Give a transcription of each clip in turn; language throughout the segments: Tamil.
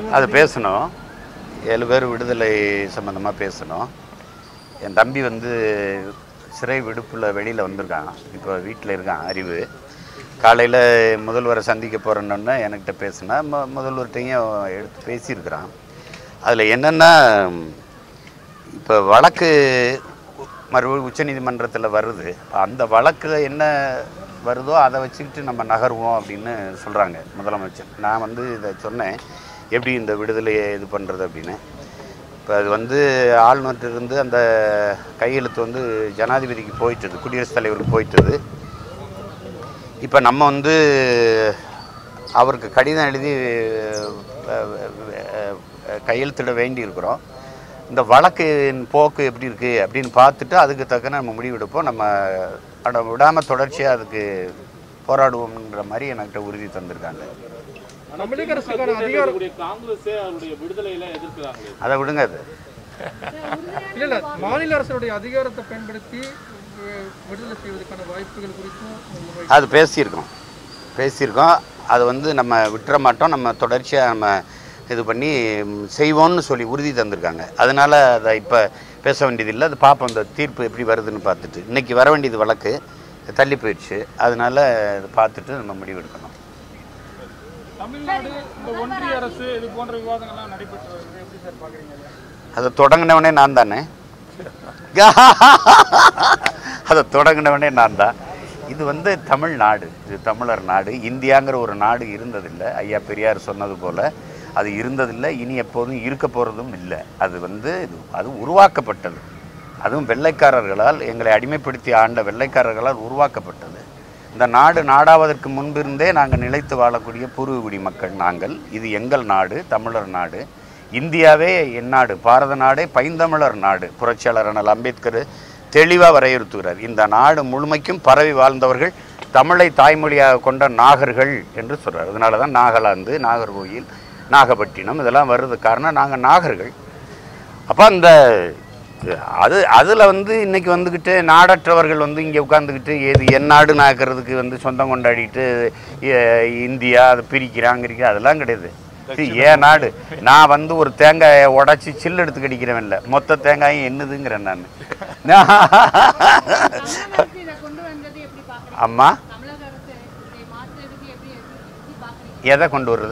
அது பேசணும் ஏழு பேர் விடுதலை சம்மந்தமாக பேசணும் என் தம்பி வந்து சிறை விடுப்பில் வெளியில் வந்திருக்கான் இப்போ வீட்டில் இருக்கான் அறிவு காலையில் முதல்வரை சந்திக்க போகிறேன்னொன்னே என்கிட்ட பேசினா மு முதல்வர்கிட்டையும் எடுத்து பேசியிருக்கிறான் அதில் என்னென்னா இப்போ வழக்கு மறுபடியும் உச்சநீதிமன்றத்தில் வருது அந்த வழக்கில் என்ன வருதோ அதை வச்சுக்கிட்டு நம்ம நகருவோம் அப்படின்னு சொல்கிறாங்க முதலமைச்சர் நான் வந்து இதை சொன்னேன் எப்படி இந்த விடுதலையை இது பண்ணுறது அப்படின்னு இப்போ அது வந்து ஆளுநர்கிட்ட அந்த கையெழுத்து வந்து ஜனாதிபதிக்கு போயிட்டது குடியரசுத் தலைவருக்கு போயிட்டது இப்போ நம்ம வந்து அவருக்கு கடிதம் எழுதி அஹ், அஹ், அஹ், கையெழுத்திட வேண்டி இருக்கிறோம் இந்த வழக்கின் போக்கு எப்படி இருக்குது அப்படின்னு பார்த்துட்டு அதுக்கு தக்கன நம்ம முடிவெடுப்போம் நம்ம அட விடாமல் தொடர்ச்சியாக அதுக்கு போராடுவோம்ன்ற மாதிரி என்கிட்ட உறுதி தந்திருக்காங்க தமிழக அரசுக்கான அதிகாரம் இருக்கக்கூடிய காங்கிரஸே அவருடைய விடுதலையில எதிர்க்கிறாங்களே அதை விடுங்க அது இல்ல இல்ல மாநில அரசுடைய அதிகாரத்தை பயன்படுத்தி அஹ், விடுதலை செய்வதற்கான வாய்ப்புகள் குறித்தும் முன்வைக்க- அது பேசியிருக்கோம் பேசியிருக்கோம் அது வந்து நம்ம விட்டுற மாட்டோம் நம்ம தொடர்ச்சியாக நம்ம இது பண்ணி ம், செய்வோம்னு சொல்லி உறுதி தந்திருக்காங்க அதனால் அதை இப்போ பேச வேண்டியதில்லை அது பார்ப்போம் அந்த தீர்ப்பு எப்படி வருதுன்னு பார்த்துட்டு இன்றைக்கி வர வேண்டியது வழக்கு தள்ளி போயிடுச்சு அதனால் அதை பார்த்துட்டு நம்ம முடிவெடுக்கணும் தமிழ்நாடு இந்த ஒன்றிய அரசு இது போன்ற விவாதங்கள்லாம் நடைபெற்று வருது எப்படி சார் பாக்குறீங்க இதை? அதை தொடங்கினவனே நான் தானே அதை தொடங்கினவனே நான் தான் இது வந்து தமிழ்நாடு இது தமிழர் நாடு இந்தியாங்கிற ஒரு நாடு இருந்ததில்லை ஐயா பெரியார் சொன்னது போல் அது இருந்ததில்லை இனி எப்போதும் இருக்க போகிறதும் இல்லை அது வந்து இது அது உருவாக்கப்பட்டது அதுவும் வெள்ளைக்காரர்களால் எங்களை அடிமைப்படுத்தி ஆண்ட வெள்ளைக்காரர்களால் உருவாக்கப்பட்டது இந்த நாடு நாடாவதற்கு முன்பிருந்தே நாங்கள் நிலைத்து வாழக்கூடிய பூர்வகுடி மக்கள் நாங்கள் இது எங்கள் நாடு தமிழர் நாடு இந்தியாவே என் நாடு பாரத நாடே பைந்தமிழர் நாடு புரட்சியாளர் அண்ணல் அம்பேத்கர் தெளிவாக வரையறுத்துகிறார் இந்த நாடு முழுமைக்கும் பரவி வாழ்ந்தவர்கள் தமிழை தாய்மொழியாக கொண்ட நாகர்கள் என்று சொல்றார் அதனால தான் நாகாலாந்து நாகர்கோயில் நாகப்பட்டினம் இதெல்லாம் வருது காரணம் நாங்கள் நாகர்கள் அப்போ அந்த அது அதில் வந்து இன்னைக்கு வந்துக்கிட்டு நாடற்றவர்கள் வந்து இங்கே உட்காந்துக்கிட்டு ஏது என் நாடு நாக்கிறதுக்கு வந்து சொந்தம் கொண்டாடிட்டு எ- இந்தியா அதை பிரிக்கிறாங்கிறீங்க அதெல்லாம் கிடையாது இது ஏன் நாடு நான் வந்து ஒரு தேங்காயை உடச்சி சில்லு எடுத்து கடிக்கிறவன் இல்லை மொத்த தேங்காயும் என்னதுங்கிறேன் நான் தமிழக அரசு இதை கொண்டு வந்தது எப்படி பாக்குறீங்க அம்மா தமிழக அரசு இதை மாற்றுறதுக்கு எப்படி எப்படி பாக்குறீங்க எதை கொண்டு வர்றது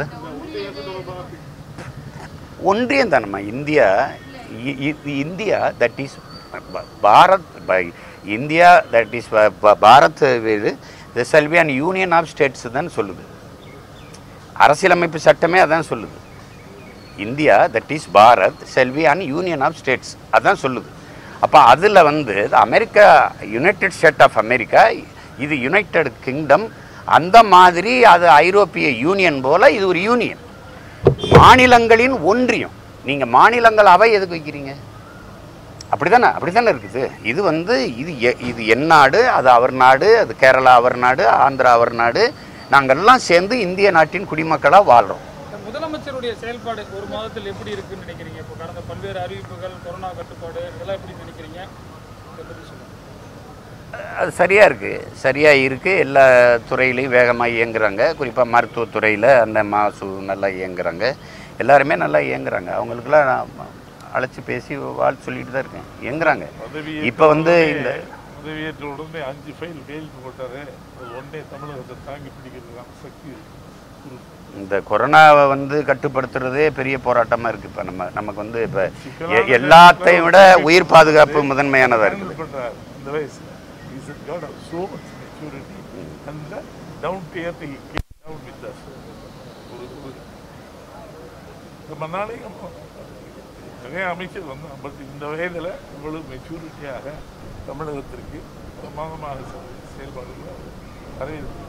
ஒன்றியம் தானம்மா இந்தியா இ- இ- இந்தியா தட் இஸ் பாரத் பை- இந்தியா தட் இஸ் பாரத் இது the shall be and union of states தான் சொல்லுது அரசியலமைப்பு சட்டமே அதான் சொல்லுது India that is Bharat shall be and union of states அதான் சொல்லுது அப்போ அதில் வந்து America united state of America இது யுனைடெட் கிங்டம் அந்த மாதிரி அது ஐரோப்பிய யூனியன் போல் இது ஒரு யூனியன் மாநிலங்களின் ஒன்றியம் நீங்கள் மாநிலங்கள் அவை எதுக்கு வைக்கிறீங்க அப்படிதானே அப்படிதானே இருக்குது இது வந்து இது எ- இது என் நாடு அது அவர் நாடு அது கேரளா அவர் நாடு ஆந்திரா அவர் நாடு நாங்கள்லாம் சேர்ந்து இந்திய நாட்டின் குடிமக்களாக வாழ்கிறோம் இந்த முதலமைச்சருடைய செயல்பாடு ஒரு மாதத்தில் எப்படி இருக்குன்னு நினைக்கிறீங்க இப்போ கடந்த பல்வேறு அறிவிப்புகள் கொரோனா கட்டுப்பாடு இதெல்லாம் எப்படி நினைக்கிறீங்க இதை பத்தி சொல்லுங்க அது சரியாக இருக்குது சரியாக இருக்குது எல்லா துறையிலையும் வேகமாக இயங்குறாங்க குறிப்பாக மருத்துவத்துறையில் அந்த மாசு நல்லா இயங்குறாங்க எல்லாருமே நல்லா இயங்குறாங்க அவங்களுக்குலாம் நான் அழைச்சி பேசி வாழ் சொல்லிட்டு தான் இருக்கேன் இயங்குறாங்க இப்போ வந்து இந்த உதவியேற்ற உடனே அஞ்சு ஃபைல் கையெழுத்து போட்டாரு அது ஒன்னே தமிழகத்தை தாங்கி பிடிக்கிறதுக்கான சக்தி இருக்கு. இந்த கொரோனாவை வந்து கட்டுப்படுத்துறதே பெரிய போராட்டமாக இருக்குது இப்போ நம்ம நமக்கு வந்து இப்போ எல்லாத்தையும் விட உயிர் பாதுகாப்பு முதன்மையானதாக இருக்குது ஹேண்டில் பண்றாரு இந்த வயசுல is got of so much maturity and down to earth he came down with us ஒரு ஒரு ரொம்ப நாளைக்கு நம்ம நிறைய அமைச்சர் வந்து பட் இந்த வயதில் இவ்வளவு மெச்சூரிட்டியாக தமிழகத்திற்கு பிரமாதமாக செ- செயல்பாடுகளை வரவேற்பு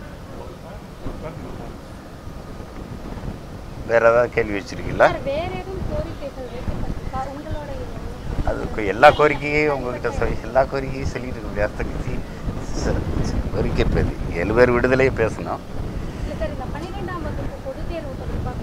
வேற ஏதாவது கேள்வி வச்சிருக்கீங்களா சார் வேற எதுவும் கோரிக்கைகள் வைக்கப்பட்டிருக்கா உங்களோட எண்ணம் அதுக்கு எல்லா கோரிக்கையும் உங்ககிட்ட சொல்லி எல்லா கோரிக்கையும் சொல்லிட்டு இருக்க முடியாது தங்கச்சி ச- ச- கோரிக்கை பேர் ஏழு பேர் விடுதலையே பேசணும் இல்ல சார் இந்த பன்னிரெண்டாம் வகுப்பு பொதுத் தேர்வு தொடர்பாக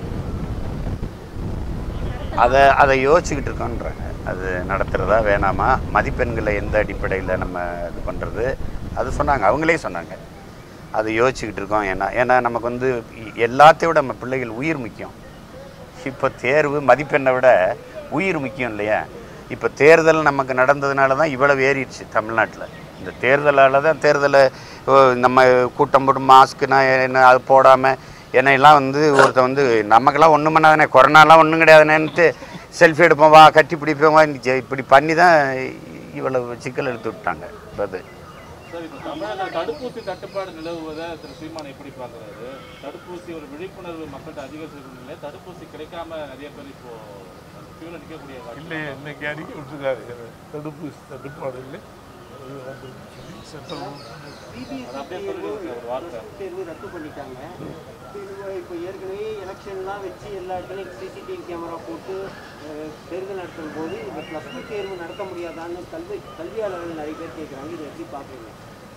அதை அதை யோசிச்சுக்கிட்டு இருக்கோன்றாங்க அது நடத்துகிறதா வேணாமா மதிப்பெண்களை எந்த அடிப்படையில் நம்ம இது பண்ணுறது அது சொன்னாங்க அவங்களே சொன்னாங்க அது யோசிச்சுக்கிட்டு இருக்கோம் ஏன்னா ஏன்னா நமக்கு வந்து எல்லாத்தையும் விட நம்ம பிள்ளைகள் உயிர் முக்கியம் இப்போ தேர்வு மதிப்பெண்ணை விட உயிர் முக்கியம் இல்லையா இப்போ தேர்தல் நமக்கு நடந்ததுனால தான் இவ்வளவு ஏறிடுச்சு தமிழ்நாட்டில் இந்த தேர்தலால் தான் தேர்தலை ஓ, நம்ம கூட்டம் போட்டு மாஸ்க்குனா என்ன அது போடாமல் என்னையெல்லாம் வந்து ஒருத்தன் வந்து நமக்கெல்லாம் ஒன்றும் பண்ணாதானே கொரோனாலாம் ஒன்றும் கிடையாதுனேன்ட்டு செல்ஃபி எடுப்போம் வா கட்டி பிடிப்போம் வா இ- இப்படி பண்ணி தான் இவ்வளவு சிக்கல் எடுத்து விட்டாங்க இப்போ அது சார் இப்போ தமிழக தடுப்பூசி தட்டுப்பாடு நிலவுவதை திரு சீமான் எப்படி பார்க்குறாரு தடுப்பூசி ஒரு விழிப்புணர்வு மக்கள்கிட்ட அதிகரிச்சிருக்கீங்களே தடுப்பூசி கிடைக்காம நிறைய பேர் இப்போ கியூவில் நிற்கக்கூடிய வாய்ப்பு இல்லை இன்னைக்கு அறிக்கை விட்டுருக்காரு தடுப்பூசி தட்டுப்பாடு இல்லை அது வந்துருக்குன்னு சொல்லி சென்ட்ரல் அது அப்படியே சொல்லிடுங்க ஒரு வார்த்தை தேர்வு ரத்து பண்ணிட்டாங்க இப்போ இப்போ ஏற்கனவே எலெக்ஷன்லாம் வச்சு எல்லா இடத்துலையும் சிசிடிவி கேமரா போட்டு அஹ், தேர்தல் நடத்தும் போது இந்த ப்ளஸ் டூ தேர்வு நடத்த முடியாதான்னு கல்வி கல்வியாளர்கள் நிறைய பேர் கேட்குறாங்க இதை எப்படி பார்க்குறீங்க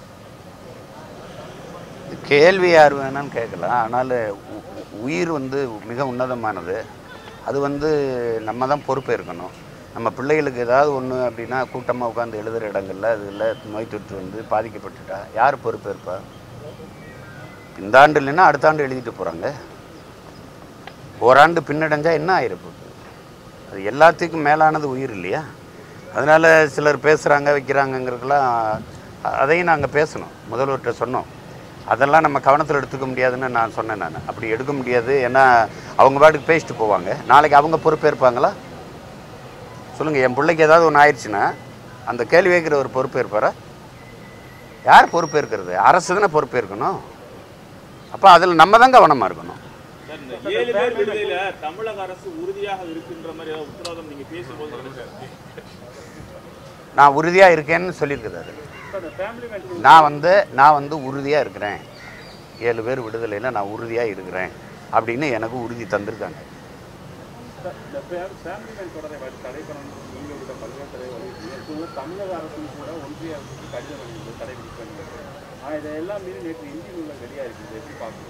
கேள்வி யார் வேணாலும் கேட்கலாம் ஆனால் உ- உயிர் வந்து மிக உன்னதமானது அது வந்து நம்ம தான் பொறுப்பேற்கணும் நம்ம பிள்ளைகளுக்கு ஏதாவது ஒன்று அப்படின்னா கூட்டமாக உட்காந்து எழுதுகிற இடங்கள்ல அதில் நோய் தொற்று வந்து பாதிக்கப்பட்டுட்டா யார் பொறுப்பேற்பா இந்த ஆண்டு இல்லைன்னா அடுத்த ஆண்டு எழுதிட்டு போகிறாங்க ஓராண்டு பின்னடைஞ்சா என்ன ஆயிருப்போகுது அது எல்லாத்துக்கும் மேலானது உயிர் இல்லையா அதனால் சிலர் பேசுகிறாங்க வைக்கிறாங்கங்கிறதுக்கெல்லாம் அ- அதையும் நாங்கள் பேசணும் முதல்வர்கிட்ட சொன்னோம் அதெல்லாம் நம்ம கவனத்தில் எடுத்துக்க முடியாதுன்னு நான் சொன்னேன் நான் அப்படி எடுக்க முடியாது ஏன்னா அவங்க பாட்டுக்கு பேசிட்டு போவாங்க நாளைக்கு அவங்க பொறுப்பேற்பாங்களா சொல்லுங்கள் என் பிள்ளைக்கு ஏதாவது ஒன்று ஆயிடுச்சுன்னா அந்த கேள்வி கேட்குற ஒரு பொறுப்பேற்பாரா யார் பொறுப்பேற்கிறது அரசு தானே பொறுப்பேற்கணும் அப்போ அதில் நம்ம தான் கவனமாக இருக்கணும் சார் இந்த ஏழு பேர் விடுதலையில தமிழக அரசு உறுதியாக இருக்கின்ற மாதிரி ஏதாவது உத்தரவாதம் நீங்க பேசும்போது சொல்லுங்க. நான் உறுதியாக இருக்கேன்னு சொல்லியிருக்கிறாரு நான் வந்து நான் வந்து உறுதியாக இருக்கிறேன் ஏழு பேர் விடுதலையில் நான் உறுதியாக இருக்கிறேன் அப்படின்னு எனக்கு உறுதி தந்திருக்காங்க இந்த ஃபேமிலி மேன் தொடரை வ- தடை பண்ணணும் நீங்க விட பல்வேறு தடை வலியுறுத்தி தமிழக அரசும் கூட ஒன்றிய அரசுக்கு கடிதம் அளிக்கிறது தடை விதிக்கிறது ஆனால் இதெல்லாம் மீறி நேற்று இந்தி நூல்கள் வெளியாக இருக்குது எப்படி பார்க்குறது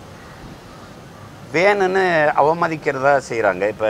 வேணும்னு அவமதிக்கிறதா செய்கிறாங்க இப்போ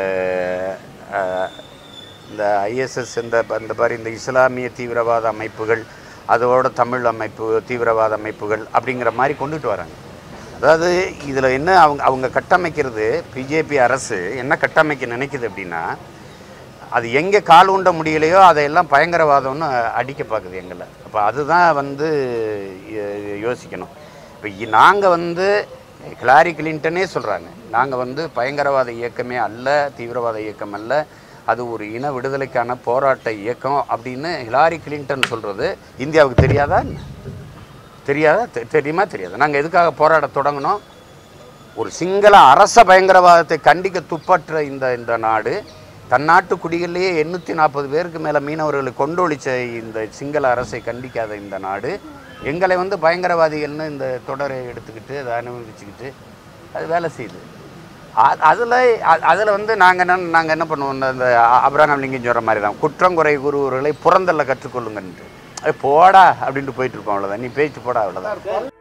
இந்த ஐஎஸ்எஸ் இந்த இந்த மாதிரி இந்த இஸ்லாமிய தீவிரவாத அமைப்புகள் அதோட தமிழ் அமைப்பு தீவிரவாத அமைப்புகள் அப்படிங்கிற மாதிரி கொண்டுட்டு வராங்க அதாவது இதில் என்ன அவங்க அவங்க கட்டமைக்கிறது பிஜேபி அரசு என்ன கட்டமைக்க நினைக்குது அப்படின்னா அது எங்கே கால் உண்ட முடியலையோ அதையெல்லாம் பயங்கரவாதம்னு அடிக்க பார்க்குது எங்களை அப்போ அதுதான் வந்து யோ- யோசிக்கணும் இப்போ நாங்கள் வந்து ஹிலாரி கிளின்டனே சொல்கிறாங்க நாங்கள் வந்து பயங்கரவாத இயக்கமே அல்ல தீவிரவாத இயக்கம் அல்ல அது ஒரு இன விடுதலைக்கான போராட்ட இயக்கம் அப்படின்னு ஹிலாரி கிளின்டன் சொல்கிறது இந்தியாவுக்கு தெரியாதா என்ன? தெரியாதா தெ- தெரியுமா தெரியாதா நாங்கள் எதுக்காக போராட தொடங்கினோம் ஒரு சிங்கள அரச பயங்கரவாதத்தை கண்டிக்க துப்பற்ற இந்த இந்த நாடு தன்னாட்டு குடிகளிலேயே எண்ணூற்றி நாற்பது பேருக்கு மேலே மீனவர்களை கொண்டொழிச்ச இந்த சிங்கள அரசை கண்டிக்காத இந்த நாடு எங்களை வந்து பயங்கரவாதிகள்னு இந்த தொடரை எடுத்துக்கிட்டு அதை அனுபவிச்சுக்கிட்டு அது வேலை செய்யுது அதில் அதில் வந்து நாங்கள் என்ன நாங்கள் என்ன பண்ணுவோம் இந்த- இந்த அபிரகாம் லிங்கம் சொல்கிற மாதிரி தான் குற்றம் குறை கூறுவர்களை புறந்தள்ள கற்றுக்கொள்ளுங்கன்ட்டு அது போடா அப்படின்ட்டு போயிட்டு இருக்கோம் அவ்வளோதான் நீ பேச்சு போடா அவ்வளோதான்